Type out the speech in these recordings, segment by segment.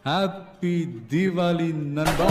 happy Deepavali நண்பா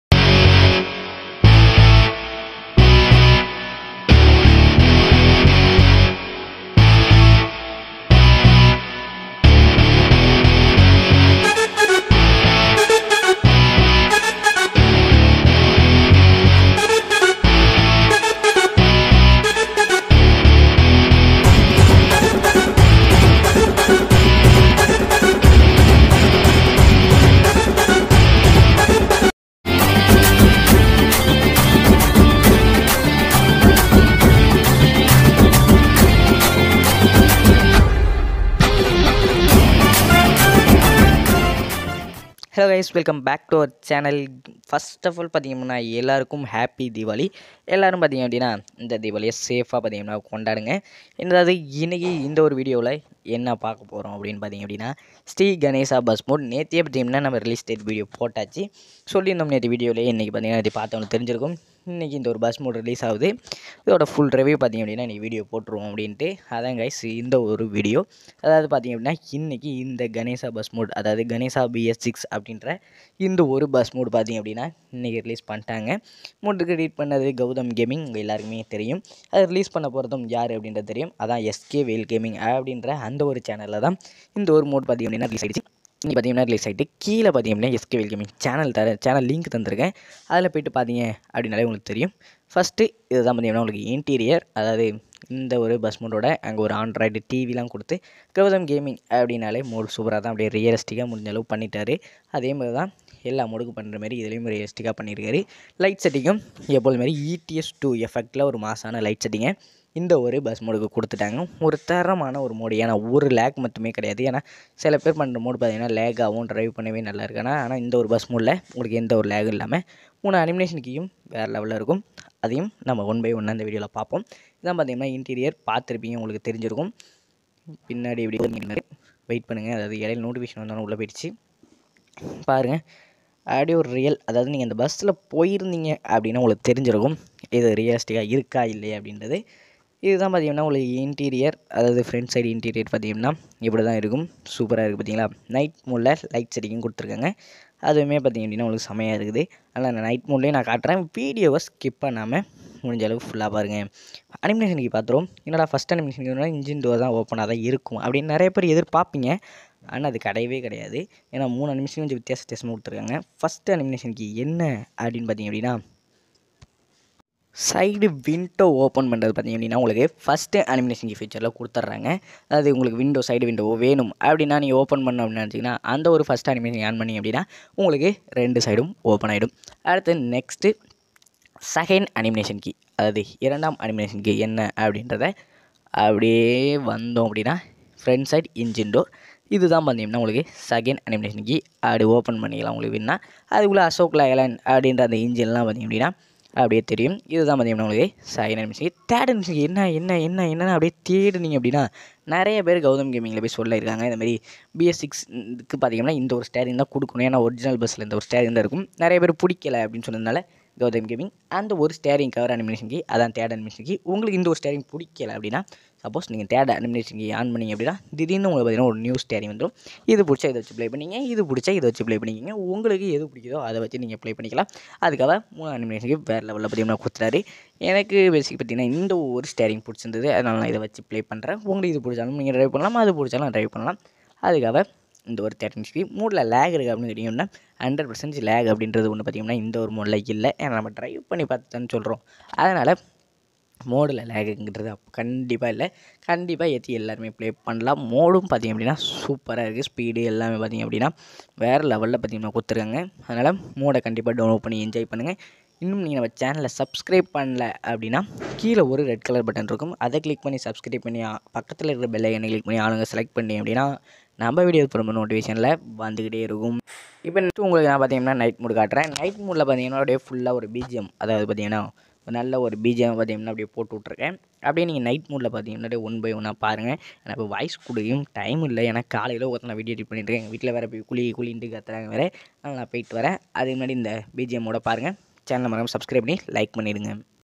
hello guys welcome back to our channel first of all பார்த்தீங்கன்னா எல்லாருக்கும் happy Deepavali எல்லோரும் பார்த்தீங்க அப்படின்னா இந்த தீபாவளியை சேஃபாக பார்த்தீங்கன்னா கொண்டாடுங்க என்னதாவது இன்றைக்கி இந்த ஒரு வீடியோவில் என்ன பார்க்க போகிறோம் அப்படின்னு பார்த்தீங்க அப்படின்னா ஸ்ரீ கணேசா பஸ் மோட் நேத்தியே பார்த்தீங்கன்னா நம்ம ரிலீஸ் டேட் வீடியோ போட்டாச்சு சொல்லியிருந்தோம் நேற்று வீடியோவிலே இன்றைக்கி பார்த்தீங்கன்னா நேற்று பார்த்தவங்களுக்கு தெரிஞ்சிருக்கும் இன்றைக்கி இந்த ஒரு பஸ் மோட் ரிலீஸ் ஆகுது இதோட ஃபுல் ரிவ்யூ பார்த்தீங்க அப்படின்னா இன்றைக்கி வீடியோ போட்டுருவோம் அப்படின்ட்டு அதான் கைஸ் இந்த ஒரு வீடியோ அதாவது பார்த்தீங்க அப்படின்னா இன்றைக்கி இந்த கணேசா பஸ் மோட் அதாவது கணேசா பிஎஸ் சிக்ஸ் அப்படின்ற இந்த ஒரு பஸ் மோட் பார்த்தீங்க அப்படின்னா இன்றைக்கி ரிலீஸ் பண்ணிட்டாங்க மோட்டுக்கு எடிட் பண்ணது கௌதம் கேமிங் உங்கள் எல்லாருக்குமே தெரியும் அது ரிலீஸ் பண்ண போகிறதும் யார் அப்படின்றது தெரியும் அதான் எஸ்கே வேல் கேமிங் அப்படின்ற அந்த ஒரு சேனலில் தான் இந்த ஒரு மோட் பார்த்தீங்க அப்படின்னா ரிலீஸ் ஆகிடுச்சு இன்றைக்கி பார்த்தீங்கன்னா ரிலீஸ் ஆகிட்டு கீழே பார்த்தீங்க அப்படின்னா எஸ்கே வெல் கேமிங் சேனல் தர சேனல் லிங்க் தந்திருக்கேன் அதில் போயிட்டு பார்த்தீங்க அப்படின்னாலே உங்களுக்கு தெரியும் ஃபஸ்ட்டு இதுதான் பார்த்தீங்கன்னா உங்களுக்கு இன்டீரியர் அதாவது இந்த ஒரு பஸ் மோடோட அங்கே ஒரு ஆண்ட்ராய்டு டிவிலாம் கொடுத்து கௌதம் கேமிங் அப்படின்னாலே மோடு சூப்பராக தான் அப்படியே ரியலிஸ்டிக்காக முடிஞ்ச அளவு பண்ணிட்டாரு அதே மாதிரி தான் எல்லா மோடுக்கும் பண்ணுற மாதிரி இதுலேயும் ரியலிஸ்டிக்காக பண்ணியிருக்காரு லைட் செட்டிங்கும் எப்போது மாதிரி இடிஎஸ் டூ எஃபெக்டில் ஒரு மாசான லைட் செட்டிங்கை இந்த ஒரு பஸ் மோடுக்கு கொடுத்துட்டாங்க ஒரு தரமான ஒரு மோடு ஏன்னா ஒரு லேக் மட்டுமே கிடையாது ஏன்னா சில பேர் பண்ணுற மோடு பார்த்தீங்கன்னா லேக் ஆகும் ட்ரைவ் பண்ணவே நல்லா இருக்கு ஆனால் ஆனால் இந்த ஒரு பஸ் மோடில் உங்களுக்கு எந்த ஒரு லேகும் இல்லாமல் மூணு அனிமேஷன் கீயும் வேறு லெவலில் இருக்கும் அதையும் நம்ம ஒன் பை ஒன்னாக இந்த வீடியோவில் பார்ப்போம் இதான் பார்த்தீங்கன்னா இன்டீரியர் பார்த்துருப்பீங்க உங்களுக்கு தெரிஞ்சிருக்கும் பின்னாடி எப்படி வெயிட் பண்ணுங்கள் அதாவது இடையில நோட்டிஃபிகேஷன் வந்தாலும் உள்ளே போயிடுச்சு பாருங்கள் அப்படியே ஒரு ரியல் அதாவது நீங்கள் இந்த பஸ்ஸில் போயிருந்தீங்க அப்படின்னா உங்களுக்கு தெரிஞ்சிருக்கும் இது ரியலிஸ்டிக்காக இருக்கா இல்லையா அப்படின்றது இதுதான் பார்த்தீங்கன்னா உங்களுக்கு இன்டீரியர் அதாவது ஃப்ரண்ட் சைடு இன்டீரியர் பார்த்தீங்கன்னா இப்படி தான் இருக்கும் சூப்பராக இருக்குது பார்த்தீங்களா நைட் மோடில் லைட் செட்டிங்கும் கொடுத்துருக்காங்க அதுவுமே பார்த்தீங்க அப்படின்னா உங்களுக்கு செமையாக இருக்குது அதனால் நான் நைட் மோட்லேயே நான் காட்டுறேன் வீடியோவை ஸ்கிப் பண்ணாமல் முடிஞ்ச அளவுக்கு ஃபுல்லாக பாருங்கள் அனிமேஷனுக்கு பார்த்துருவோம் என்னடா ஃபஸ்ட் அனிமேஷனுக்கு இன்ஜின் டோர் தான் ஓப்பனாக தான் இருக்கும் அப்படின்னு நிறைய பேர் எதிர்பார்ப்பீங்க ஆனால் அது கிடையவே கிடையாது ஏன்னா மூணு அனிமேஷன் கொஞ்சம் வித்தியாச வித்தியாசமாக கொடுத்துருக்காங்க ஃபஸ்ட்டு அனிமேஷனுக்கு என்ன அப்படின்னு பார்த்தீங்க அப்படின்னா சைடு விண்டோ ஓப்பன் பண்ணுறது பார்த்தீங்க அப்படின்னா உங்களுக்கு ஃபஸ்ட்டு அனிமேஷன் ஃபீச்சரில் கொடுத்துட்றாங்க அதாவது உங்களுக்கு விண்டோ சைடு விண்டோ வேணும் அப்படின்னா நீங்கள் ஓப்பன் பண்ண அப்படின்னு நினச்சிங்கன்னா அந்த ஒரு ஃபஸ்ட் அனிமேஷன் ஆன் பண்ணி அப்படின்னா உங்களுக்கு ரெண்டு சைடும் ஓப்பன் ஆகிடும் அடுத்து நெக்ஸ்ட்டு செகண்ட் அனிமேஷன் கீ அதாவது இரண்டாம் அனிமேஷன் கீ என்ன அப்படின்றத அப்படியே வந்தோம் அப்படின்னா ஃப்ரண்ட் சைட் இன்ஜின் டோர் இதுதான் பார்த்தீங்கன்னா உங்களுக்கு செகண்ட் அனிமேஷன் கீ அப்படி ஓப்பன் பண்ணிக்கலாம் உங்களுக்கு வேணுன்னா அதுக்குள்ளே அசோக் லேலன் அப்படின்ற அந்த இன்ஜின்லாம் பார்த்தீங்க அப்படின்னா அப்படியே தெரியும் இதுதான் பார்த்தீங்கன்னா உங்களுக்கு செகண்ட் அனிமேஷன் தேர்ட் அனிமேஷன் என்ன என்ன என்ன என்னன்னு அப்படியே தேடுனீங்க அப்படின்னா நிறைய பேர் கௌதம் கேமிங்கில் போய் சொல்லியிருக்காங்க இந்த மாதிரி பிஎஸ் சிக்ஸ்க்கு பார்த்தீங்கன்னா இந்த ஒரு ஸ்டேரிங் தான் கொடுக்கணும் ஏன்னா ஒரிஜினல் பஸ்ஸில் இந்த ஒரு ஸ்டேரிங் தான் இருக்கும் நிறைய பேர் பிடிக்கல அப்படின்னு சொன்னதுனால கௌதம் கேமிங் அந்த ஒரு ஸ்டேரிங் கவர் அனிமேஷனுக்கு அதான் தேர்ட் அனிமேஷனுக்கு உங்களுக்கு இந்த ஒரு ஸ்டேரிங் பிடிக்கல அப்படின்னா சப்போஸ் நீங்கள் தேர்ட் அனிமேஷனுக்கு ஆன் பண்ணீங்க அப்படின்னா திடீர்னு உங்களுக்கு பார்த்தீங்கன்னா ஒரு நியூ ஸ்டேரிங் வந்துடும் இது பிடிச்சா இதை வச்சு ப்ளே பண்ணிங்க இது பிடிச்சா இதை வச்சு ப்ளே பண்ணிக்கிங்க உங்களுக்கு எது பிடிக்குதோ அதை வச்சு நீங்கள் ப்ளே பண்ணிக்கலாம் அதுக்காக மூணு அனிமேஷனுக்கு வேறு லெவலில் பார்த்தீங்கன்னா கொடுத்துட்டாரு எனக்கு பேசிக் பார்த்தீங்கன்னா இந்த ஒரு ஸ்டேரிங் பிடிச்சிருந்தது அதனால் நான் இதை வச்சு ப்ளே பண்ணுறேன் உங்களுக்கு இது பிடிச்சாலும் நீங்கள் ட்ரைவ் பண்ணலாம் அது பிடிச்சாலும் ட்ரைவ் பண்ணலாம் அதுக்காக இந்த ஒரு தேர்ட்டி மூடில் லேக் இருக்குது அப்படின்னு கேட்டிங்கன்னா ஹண்ட்ரட் பர்சன்டேஜ் லேக் அப்படின்றது ஒன்று பார்த்திங்கன்னா இந்த ஒரு மோடில் இல்லை ஏன்னா நம்ம ட்ரைவ் பண்ணி பார்த்துன்னு சொல்கிறோம் அதனால் மோடில் லேகுங்கிறது அப்போ கண்டிப்பாக இல்லை கண்டிப்பாக ஏற்றி எல்லாருமே ப்ளே பண்ணலாம் மோடும் பார்த்திங்க அப்படின்னா சூப்பராக இருக்குது ஸ்பீடு எல்லாமே பார்த்திங்க அப்படின்னா வேறு லெவலில் பார்த்திங்கன்னா கொடுத்துருக்காங்க அதனால் மோடை கண்டிப்பாக டவுன்லோட் பண்ணி என்ஜாய் பண்ணுங்கள் இன்னும் நீங்கள் நம்ம சேனலை சப்ஸ்கிரைப் பண்ணல அப்படின்னா கீழே ஒரு ரெட் கலர் பட்டன் இருக்கும் அதை கிளிக் பண்ணி சப்ஸ்கிரைப் பண்ணி ஆ- பக்கத்தில் இருக்கிற பெல் ஐக்கனை கிளிக் பண்ணி ஆளுங்க செலக்ட் பண்ணி அப்படின்னா நம்ம வீடியோ போகிற நோட்டிஃபிகேஷனில் வந்துக்கிட்டே இருக்கும் இப்போ நெக்ஸ்ட் உங்களுக்கு நான் பார்த்தீங்கன்னா நைட் மூட் காட்டுறேன் நைட் மூடில் பார்த்தீங்கன்னா அப்படியே ஃபுல்லாக ஒரு பிஜிஎம் அதாவது பார்த்தீங்கன்னா ஒரு நல்ல ஒரு பிஜிஎம் பார்த்தீங்கன்னா அப்படியே போட்டு விட்ருக்கேன் அப்படியே நீங்கள் நைட் மூடில் பார்த்தீங்கன்னா அப்படியே ஒன் பை ஒன்னாக பாருங்கள் எனக்கு இப்போ வாய்ஸ் கொடுக்கும் டைம் இல்லை ஏன்னா காலையில் ஒருத்தர் நான் வீடியோ எடிட் பண்ணிட்டு இருக்கேன் எங்கள் வீட்டில் வேறு போய் குழி குழின்ட்டு கத்துறாங்க வேறு அதனால் நான் போயிட்டு வரேன் அதுக்கு முன்னாடி இந்த பிஜிஎம்மோட பாருங்கள் சேனலை மறக்காம சப்ஸ்கிரைப் பண்ணி லைக் பண்ணிடுங்க